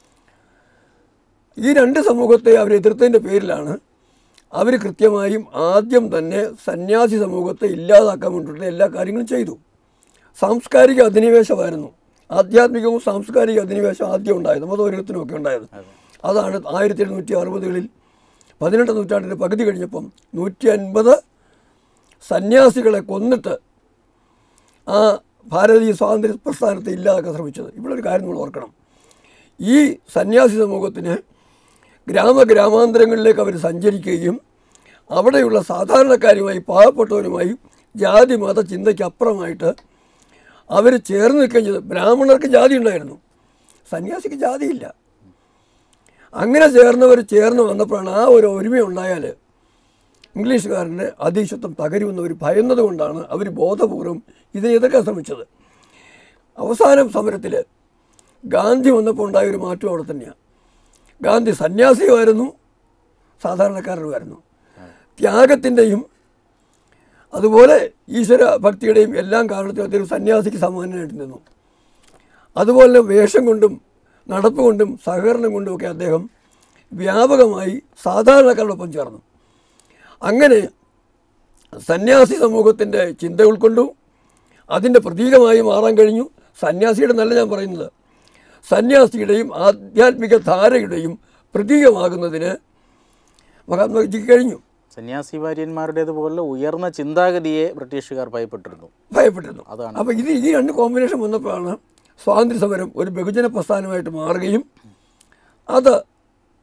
ഈ രണ്ട് സമൂഹത്തെ അവർ എതിർത്തതിൻ്റെ പേരിലാണ് അവർ കൃത്യമായും ആദ്യം തന്നെ സന്യാസി സമൂഹത്തെ ഇല്ലാതാക്കാൻ വേണ്ടിയിട്ടുള്ള എല്ലാ കാര്യങ്ങളും ചെയ്തു സാംസ്കാരിക അധിനിവേശമായിരുന്നു ആധ്യാത്മികവും സാംസ്കാരിക അധിനിവേശം ആദ്യം ഉണ്ടായത് മതോരത്തിനും ഒക്കെ ഉണ്ടായത് അതാണ് ആയിരത്തി എഴുന്നൂറ്റി അറുപതുകളിൽ പതിനെട്ടാം നൂറ്റാണ്ടിൻ്റെ പകുതി കഴിഞ്ഞപ്പം നൂറ്റി അൻപത് സന്യാസികളെ കൊന്നിട്ട് ആ ഭാരതീയ സ്വാതന്ത്ര്യ പ്രസ്ഥാനത്തെ ഇല്ലാതാക്കാൻ ശ്രമിച്ചത് ഇവിടെ ഒരു കാര്യം നമ്മൾ ഓർക്കണം ഈ സന്യാസി സമൂഹത്തിന് ഗ്രാമഗ്രാമാന്തരങ്ങളിലേക്ക് അവർ സഞ്ചരിക്കുകയും അവിടെയുള്ള സാധാരണക്കാരുമായി പാവപ്പെട്ടവരുമായി ജാതി മത ചിന്തയ്ക്ക് അപ്പുറമായിട്ട് അവർ ചേർന്ന് നിൽക്കുകയും ചെയ്തു ബ്രാഹ്മണർക്ക് ജാതി ഉണ്ടായിരുന്നു സന്യാസിക്ക് ജാതിയില്ല അങ്ങനെ ചേർന്നവർ ചേർന്ന് വന്നപ്പോഴാണ് ആ ഒരു ഒരുമ ഉണ്ടായാൽ ഇംഗ്ലീഷുകാരൻ്റെ അധീശത്വം തകരുമെന്ന് അവർ ഭയന്നത് കൊണ്ടാണ് അവർ ബോധപൂർവം ഇതിനെ എതിർക്കാൻ ശ്രമിച്ചത് അവസാനം സമരത്തിൽ ഗാന്ധി വന്നപ്പോൾ ഉണ്ടായ ഒരു മാറ്റം അവിടെ തന്നെയാണ് ഗാന്ധി സന്യാസിയുമായിരുന്നു സാധാരണക്കാരനുമായിരുന്നു ത്യാഗത്തിൻ്റെയും അതുപോലെ ഈശ്വര ഭക്തിയുടെയും എല്ലാം കാരണത്തിൽ അദ്ദേഹം സന്യാസിക്ക് സമാനനായിട്ട് നിന്നു അതുപോലെ വേഷം കൊണ്ടും നടപ്പ് കൊണ്ടും സഹകരണം കൊണ്ടും ഒക്കെ അദ്ദേഹം വ്യാപകമായി സാധാരണക്കാരോടൊപ്പം ചേർന്നു അങ്ങനെ സന്യാസി സമൂഹത്തിൻ്റെ ചിന്ത ഉൾക്കൊണ്ടു അതിൻ്റെ പ്രതീകമായി മാറാൻ കഴിഞ്ഞു സന്യാസിയുടെ നല്ല ഞാൻ പറയുന്നത് സന്യാസിയുടെയും ആധ്യാത്മിക ധാരയുടെയും പ്രതീകമാകുന്നതിന് മഹാത്മാജിക്ക് കഴിഞ്ഞു സന്യാസി വാര്യന്മാരുടേതുപോലെ ഉയർന്ന ചിന്താഗതിയെ ബ്രിട്ടീഷുകാർ ഭയപ്പെട്ടിരുന്നു ഭയപ്പെട്ടിരുന്നു അതാണ്. അപ്പോൾ ഇത് ഈ രണ്ട് കോമ്പിനേഷൻ വന്നപ്പോഴാണ് സ്വാതന്ത്ര്യ സമരം ഒരു ബഹുജന പ്രസ്ഥാനമായിട്ട് മാറുകയും അത്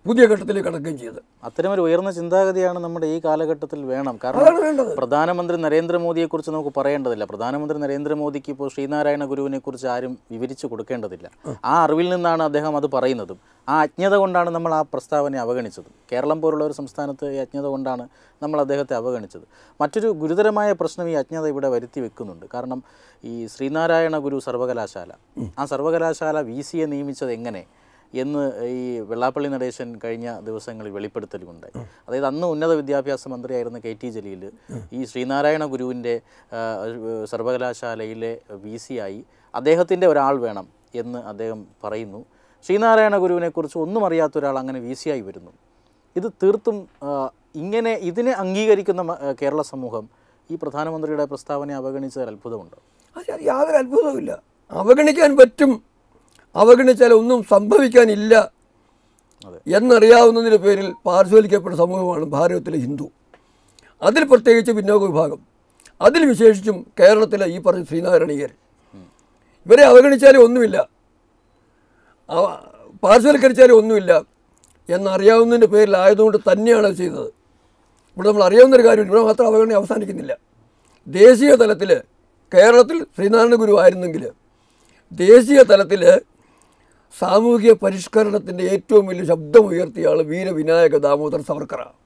പുതിയ ഘട്ടത്തിലേക്ക് കടക്കുകയും ചെയ്തത് അത്തരമൊരു ഉയർന്ന ചിന്താഗതിയാണ് നമ്മുടെ ഈ കാലഘട്ടത്തിൽ വേണം കാരണം അതാണ് വേണ്ടത് പ്രധാനമന്ത്രി നരേന്ദ്രമോദിയെക്കുറിച്ച് നമുക്ക് പറയേണ്ടതില്ല പ്രധാനമന്ത്രി നരേന്ദ്രമോദിക്ക് ഇപ്പോൾ ശ്രീനാരായണ ഗുരുവിനെ കുറിച്ച് ആരും വിവരിച്ചു കൊടുക്കേണ്ടതില്ല ആ അറിവിൽ നിന്നാണ് അദ്ദേഹം അത് പറയുന്നതും ആ അജ്ഞത കൊണ്ടാണ് നമ്മൾ ആ പ്രസ്താവനയെ അവഗണിച്ചത് കേരളം പോലുള്ള ഒരു സംസ്ഥാനത്ത് ഈ അജ്ഞത കൊണ്ടാണ് നമ്മൾ അദ്ദേഹത്തെ അവഗണിച്ചത് മറ്റൊരു ഗുരുതരമായ പ്രശ്നം ഈ അജ്ഞത ഇവിടെ വരുത്തി വെക്കുന്നുണ്ട് കാരണം ഈ ശ്രീനാരായണ ഗുരു സർവകലാശാല ആ സർവകലാശാല വി സിയെ നിയമിച്ചത് എങ്ങനെ എന്ന് ഈ വെള്ളാപ്പള്ളി നടേശൻ കഴിഞ്ഞ ദിവസങ്ങളിൽ വെളിപ്പെടുത്തലുണ്ടായി അതായത് അന്ന് ഉന്നത വിദ്യാഭ്യാസ മന്ത്രിയായിരുന്ന കെ ടി ജലീൽ ഈ ശ്രീനാരായണ ഗുരുവിൻ്റെ ആ, സർവകലാശാലയിലെ വി സി ആയി അദ്ദേഹത്തിൻ്റെ ഒരാൾ വേണം എന്ന് അദ്ദേഹം പറയുന്നു ശ്രീനാരായണ ഗുരുവിനെക്കുറിച്ച് ഒന്നും അറിയാത്ത ഒരാൾ അങ്ങനെ വി സി ആയി വരുന്നു ഇത് തീർത്തും ആ, ഇങ്ങനെ ഇതിനെ അംഗീകരിക്കുന്ന മ- ആ, കേരള സമൂഹം ഈ പ്രധാനമന്ത്രിയുടെ പ്രസ്താവനയെ അവഗണിച്ചതിൽ അത്ഭുതമുണ്ടോ അത് യാതൊരു അത്ഭുതവുമില്ല അവഗണിക്കാൻ പറ്റും അവഗണിച്ചാൽ ഒന്നും സംഭവിക്കാനില്ല അതെ. എന്നറിയാവുന്നതിൻ്റെ പേരിൽ പാർശ്വവൽക്കപ്പെട്ട സമൂഹമാണ് ഭാരതത്തിലെ ഹിന്ദു അതിൽ പ്രത്യേകിച്ച് പിന്നോക്ക വിഭാഗം അതിൽ വിശേഷിച്ചും കേരളത്തിലെ ഈ പറഞ്ഞ ശ്രീനാരായണീയർ ഇവരെ അവഗണിച്ചാലും ഒന്നുമില്ല അവ- പാർശ്വവൽക്കരിച്ചാലും ഒന്നുമില്ല എന്നറിയാവുന്നതിൻ്റെ പേരിലായതുകൊണ്ട് തന്നെയാണ് അത് ചെയ്തത് ഇവിടെ നമ്മൾ അറിയാവുന്നൊരു കാര്യം ഇവിടെ മാത്രം അവഗണന അവസാനിക്കുന്നില്ല ദേശീയ തലത്തിൽ കേരളത്തിൽ ശ്രീനാരായണ ഗുരു ആയിരുന്നെങ്കിൽ ദേശീയ തലത്തിൽ സാമൂഹിക പരിഷ്കരണത്തിൻ്റെ ഏറ്റവും വലിയ ശബ്ദമുയർത്തിയ ആൾ വീരവിനായക ദാമോദർ സവർക്കറാണ്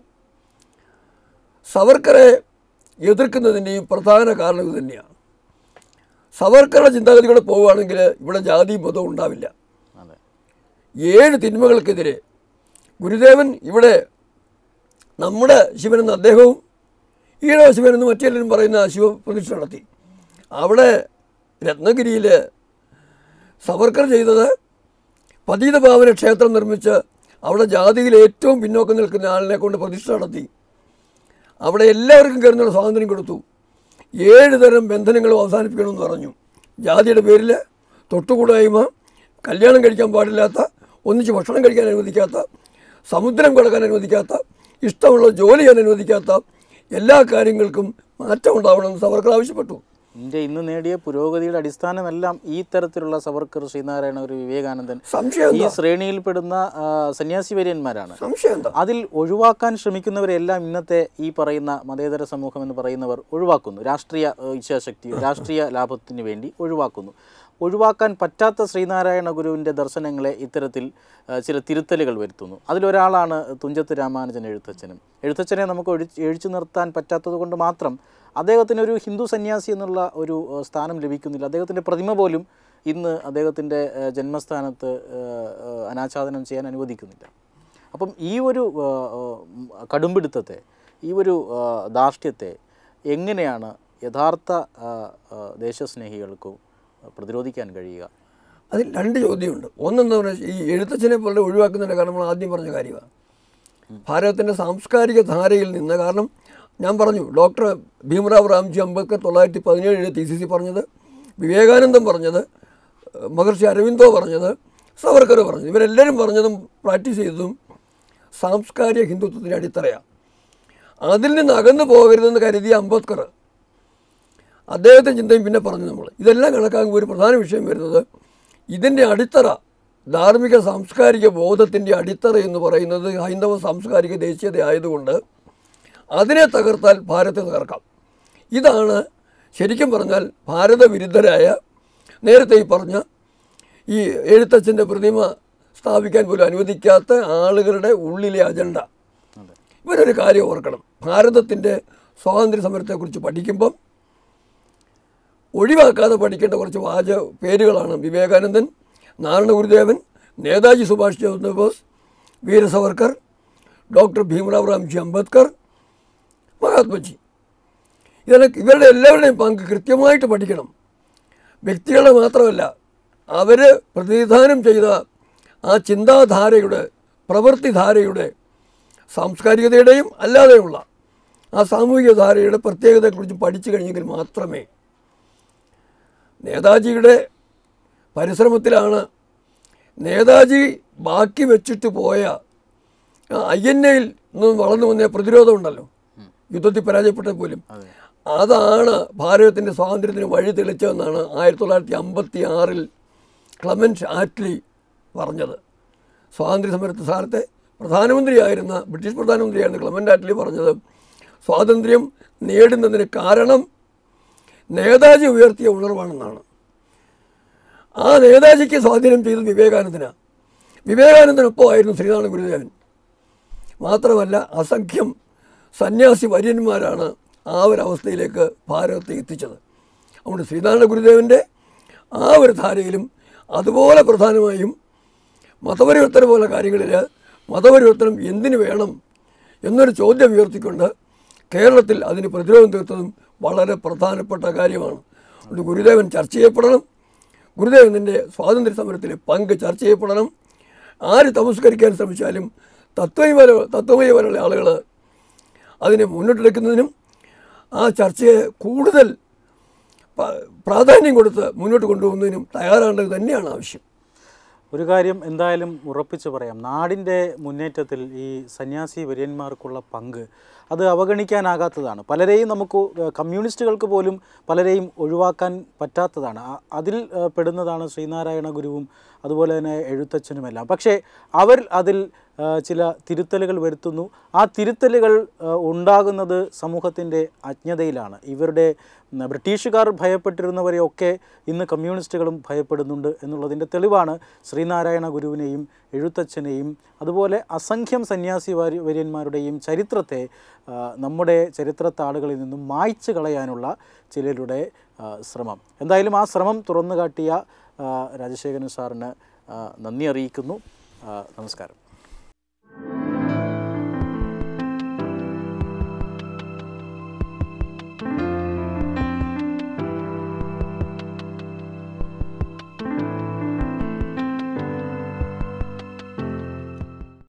സവർക്കറെ എതിർക്കുന്നതിൻ്റെയും പ്രധാന കാരണം ഇത് തന്നെയാണ് സവർക്കറുടെ ചിന്താഗതികളെ പോവുകയാണെങ്കിൽ ഇവിടെ ജാതിയും മതവും ഉണ്ടാവില്ല അതെ ഏഴ് തിന്മകൾക്കെതിരെ ഗുരുദേവൻ ഇവിടെ നമ്മുടെ ശിവനെന്ന് അദ്ദേഹവും ഈഴവ ശിവനെന്ന് മറ്റെല്ലാവരും പറയുന്ന ശിവപ്രതിഷ്ഠ നടത്തി അവിടെ രത്നഗിരിയിൽ സവർക്കർ ചെയ്തത് പതീതഭാവന ക്ഷേത്രം നിർമ്മിച്ച് അവിടെ ജാതിയിൽ ഏറ്റവും പിന്നോക്കം നിൽക്കുന്ന ആളിനെ കൊണ്ട് പ്രതിഷ്ഠ നടത്തി അവിടെ എല്ലാവർക്കും കയറുന്നുള്ള സ്വാതന്ത്ര്യം കൊടുത്തു ഏഴ് തരം ബന്ധനങ്ങളും അവസാനിപ്പിക്കണമെന്ന് പറഞ്ഞു ജാതിയുടെ പേരിൽ തൊട്ടുകൂടായ്മ കല്യാണം കഴിക്കാൻ പാടില്ലാത്ത ഒന്നിച്ച് ഭക്ഷണം കഴിക്കാൻ അനുവദിക്കാത്ത സമുദ്രം കടക്കാൻ അനുവദിക്കാത്ത ഇഷ്ടമുള്ള ജോലി ചെയ്യാൻ അനുവദിക്കാത്ത എല്ലാ കാര്യങ്ങൾക്കും മാറ്റം ഉണ്ടാവണമെന്ന് സവർക്കർ ആവശ്യപ്പെട്ടു ഇന്ത്യ ഇന്ന് നേടിയ പുരോഗതിയുടെ അടിസ്ഥാനമെല്ലാം ഈ തരത്തിലുള്ള സവർക്കർ ശ്രീനാരായണ ഒരു വിവേകാനന്ദൻ സംശയം ഈ എന്താ ശ്രേണിയിൽപ്പെടുന്ന ആ, സന്യാസി വര്യന്മാരാണ് സംശയം എന്താ അതിൽ ഒഴിവാക്കാൻ ശ്രമിക്കുന്നവരെല്ലാം ഇന്നത്തെ ഈ പറയുന്ന മതേതര സമൂഹം എന്ന് പറയുന്നവർ ഒഴിവാക്കുന്നു രാഷ്ട്രീയ ഏഹ്, ഇച്ഛാശക്തി രാഷ്ട്രീയ ലാഭത്തിന് വേണ്ടി ഒഴിവാക്കുന്നു ഒഴിവാക്കാൻ പറ്റാത്ത ശ്രീനാരായണ ഗുരുവിൻ്റെ ദർശനങ്ങളെ ഇത്തരത്തിൽ ഏഹ്, ചില തിരുത്തലുകൾ വരുത്തുന്നു അതിലൊരാളാണ് തുഞ്ചത്ത് രാമാനുജൻ എഴുത്തച്ഛനും എഴുത്തച്ഛനെ നമുക്ക് ഒഴി എഴിച്ചു നിർത്താൻ പറ്റാത്തത് കൊണ്ട് മാത്രം അദ്ദേഹത്തിന് ഒരു ഹിന്ദു സന്യാസി എന്നുള്ള ഒരു ഏഹ്, സ്ഥാനം ലഭിക്കുന്നില്ല അദ്ദേഹത്തിൻ്റെ പ്രതിമ പോലും ഇന്ന് അദ്ദേഹത്തിൻ്റെ ഏഹ്, ജന്മസ്ഥാനത്ത് ഏഹ്, ഏഹ്, അനാച്ഛാദനം ചെയ്യാൻ അനുവദിക്കുന്നില്ല അപ്പം ഈ ഒരു ആ, ആ, കടുംപിടുത്തത്തെ ഈ ഒരു ആ, ധാർഷ്ട്യത്തെ എങ്ങനെയാണ് യഥാർത്ഥ ആ, ആ, ദേശസ്നേഹികൾക്കും പ്രതിരോധിക്കാൻ കഴിയുക അതിൽ രണ്ട് ചോദ്യമുണ്ട് ഒന്നെന്താ പറയുക ഈ എഴുത്തച്ഛനെ പോലെ ഒഴിവാക്കുന്നതിൻ്റെ കാരണം നമ്മൾ ആദ്യം പറഞ്ഞ കാര്യമാണ് ഭാരതത്തിൻ്റെ സാംസ്കാരിക ധാരയിൽ നിന്ന് കാരണം ഞാൻ പറഞ്ഞു ഡോക്ടർ ഭീമറാവ് റാംജി അംബേദ്കർ തൊള്ളായിരത്തി പതിനേഴിലെ ടി സി സി പറഞ്ഞത് വിവേകാനന്ദൻ പറഞ്ഞത് ഏഹ് മഹർഷി അരവിന്ദോ പറഞ്ഞത് സവർക്കർ പറഞ്ഞത് ഇവരെല്ലാവരും പറഞ്ഞതും പ്രാക്ടീസ് ചെയ്തതും സാംസ്കാരിക ഹിന്ദുത്വത്തിൻ്റെ അടിത്തറയാണ് അതിൽ നിന്ന് അകന്നു പോകരുതെന്ന് കരുതിയ അംബേദ്കർ അദ്ദേഹത്തെ ചിന്തയും പിന്നെ പറഞ്ഞു നമ്മൾ ഇതെല്ലാം കണക്കാക്കുമ്പോൾ ഒരു പ്രധാന വിഷയം വരുന്നത് ഇതിൻ്റെ അടിത്തറ ധാർമ്മിക സാംസ്കാരിക ബോധത്തിൻ്റെ അടിത്തറ എന്ന് പറയുന്നത് ഹൈന്ദവ സാംസ്കാരിക ദേശീയത ആയതുകൊണ്ട് അതിനെ തകർത്താൽ ഭാരതത്തെ തകർക്കാം ഇതാണ് ശരിക്കും പറഞ്ഞാൽ ഭാരതവിരുദ്ധരായ നേരത്തെ ഈ പറഞ്ഞ ഈ എഴുത്തച്ഛൻ്റെ പ്രതിമ സ്ഥാപിക്കാൻ പോലും അനുവദിക്കാത്ത ആളുകളുടെ ഉള്ളിലെ അജണ്ട അതെ ഇവരൊരു കാര്യം ഓർക്കണം ഭാരതത്തിൻ്റെ സ്വാതന്ത്ര്യ സമരത്തെക്കുറിച്ച് പഠിക്കുമ്പം ഒഴിവാക്കാതെ പഠിക്കേണ്ട കുറച്ച് വാച പേരുകളാണ് വിവേകാനന്ദൻ നാരായണ ഗുരുദേവൻ നേതാജി സുഭാഷ് ചന്ദ്ര ബോസ് വീര സവർക്കർ ഡോക്ടർ ഭീമറാവ് റാംജി അംബേദ്കർ മഹാത്മജി ഇതിനൊക്കെ ഇവരുടെ എല്ലാവരുടെയും പങ്ക് കൃത്യമായിട്ട് പഠിക്കണം വ്യക്തികളെ മാത്രമല്ല അവർ പ്രതിനിധാനം ചെയ്ത ആ ചിന്താധാരയുടെ പ്രവൃത്തിധാരയുടെ സാംസ്കാരികതയുടെയും അല്ലാതെയുള്ള ആ സാമൂഹിക ധാരയുടെ പ്രത്യേകതയെക്കുറിച്ച് പഠിച്ചു കഴിഞ്ഞെങ്കിൽ മാത്രമേ നേതാജിയുടെ പരിശ്രമത്തിലാണ് നേതാജി ബാക്കി വെച്ചിട്ട് പോയ ഐ എൻ എയിൽ നിന്ന് വളർന്നു വന്ന പ്രതിരോധം ഉണ്ടല്ലോ യുദ്ധത്തിൽ പരാജയപ്പെട്ട പോലും അതെ അതാണ് ഭാരതത്തിൻ്റെ സ്വാതന്ത്ര്യത്തിന് വഴി തെളിച്ചതെന്നാണ് ആയിരത്തി തൊള്ളായിരത്തി അമ്പത്തി ആറിൽ ക്ലമൻറ്റ് ആറ്റ്ലി പറഞ്ഞത് സ്വാതന്ത്ര്യ സമരത്തെ സ്ഥാനത്തെ പ്രധാനമന്ത്രിയായിരുന്ന ബ്രിട്ടീഷ് പ്രധാനമന്ത്രിയായിരുന്ന ക്ലമൻ്റ് ആറ്റ്ലി പറഞ്ഞത് സ്വാതന്ത്ര്യം നേടുന്നതിന് കാരണം നേതാജി ഉയർത്തിയ ഉണർവാണെന്നാണ് ആ നേതാജിക്ക് സ്വാധീനം ചെയ്തത് വിവേകാനന്ദനാണ് വിവേകാനന്ദനൊപ്പമായിരുന്നു ശ്രീനാരായണ ഗുരുദേവൻ മാത്രമല്ല അസംഖ്യം സന്യാസി വര്യന്മാരാണ് ആ ഒരു അവസ്ഥയിലേക്ക് ഭാരതത്തെ എത്തിച്ചത് അതുകൊണ്ട് ശ്രീനാരായണ ഗുരുദേവൻ്റെ ആ ഒരു ധാരയിലും അതുപോലെ പ്രധാനമായും മതപരിവർത്തനം പോലെ കാര്യങ്ങളിൽ മതപരിവർത്തനം എന്തിനു വേണം എന്നൊരു ചോദ്യം ഉയർത്തിക്കൊണ്ട് കേരളത്തിൽ അതിന് പ്രതിരോധം തീർത്തതും വളരെ പ്രധാനപ്പെട്ട കാര്യമാണ് അതുകൊണ്ട് ഗുരുദേവൻ ചർച്ച ചെയ്യപ്പെടണം ഗുരുദേവൻ്റെ സ്വാതന്ത്ര്യ സമരത്തിലെ പങ്ക് ചർച്ച ചെയ്യപ്പെടണം ആര് തമസ്കരിക്കാൻ ശ്രമിച്ചാലും തത്വമയ തത്വമയപരമുള്ള ആളുകൾ അതിനെ മുന്നോട്ടെടുക്കുന്നതിനും ആ ചർച്ചയെ കൂടുതൽ പ- പ്രാധാന്യം കൊടുത്ത് മുന്നോട്ട് കൊണ്ടുപോകുന്നതിനും തയ്യാറാകേണ്ടത് തന്നെയാണ് ആവശ്യം ഒരു കാര്യം എന്തായാലും ഉറപ്പിച്ചു പറയാം നാടിൻ്റെ മുന്നേറ്റത്തിൽ ഈ സന്യാസി വര്യന്മാർക്കുള്ള പങ്ക് അത് അവഗണിക്കാനാകാത്തതാണ് പലരെയും നമുക്ക് ഏഹ്, കമ്മ്യൂണിസ്റ്റുകൾക്ക് പോലും പലരെയും ഒഴിവാക്കാൻ പറ്റാത്തതാണ് അ- അതിൽ ഏഹ്, പെടുന്നതാണ് ശ്രീനാരായണ ഗുരുവും അതുപോലെ തന്നെ എഴുത്തച്ഛനുമെല്ലാം പക്ഷേ അവർ അതിൽ ഏഹ്, ചില തിരുത്തലുകൾ വരുത്തുന്നു ആ തിരുത്തലുകൾ ഏഹ്, ഉണ്ടാകുന്നത് സമൂഹത്തിൻ്റെ അജ്ഞതയിലാണ് ഇവരുടെ ഉം, ബ്രിട്ടീഷുകാർ ഭയപ്പെട്ടിരുന്നവരെയൊക്കെ ഇന്ന് കമ്മ്യൂണിസ്റ്റുകളും ഭയപ്പെടുന്നുണ്ട് എന്നുള്ളതിൻ്റെ തെളിവാണ് ശ്രീനാരായണ ഗുരുവിനെയും എഴുത്തച്ഛനെയും അതുപോലെ അസംഖ്യം സന്യാസി വാരി- വര്യന്മാരുടെയും ചരിത്രത്തെ ആ, നമ്മുടെ ചരിത്രത്താളുകളിൽ നിന്നും മായ്ച്ചു കളയാനുള്ള ചിലരുടെ ആ, ശ്രമം എന്തായാലും ആ ശ്രമം തുറന്നു കാട്ടിയ ആ, രാജശേഖരൻ സാറിന് ആ, നന്ദി അറിയിക്കുന്നു ആ, നമസ്കാരം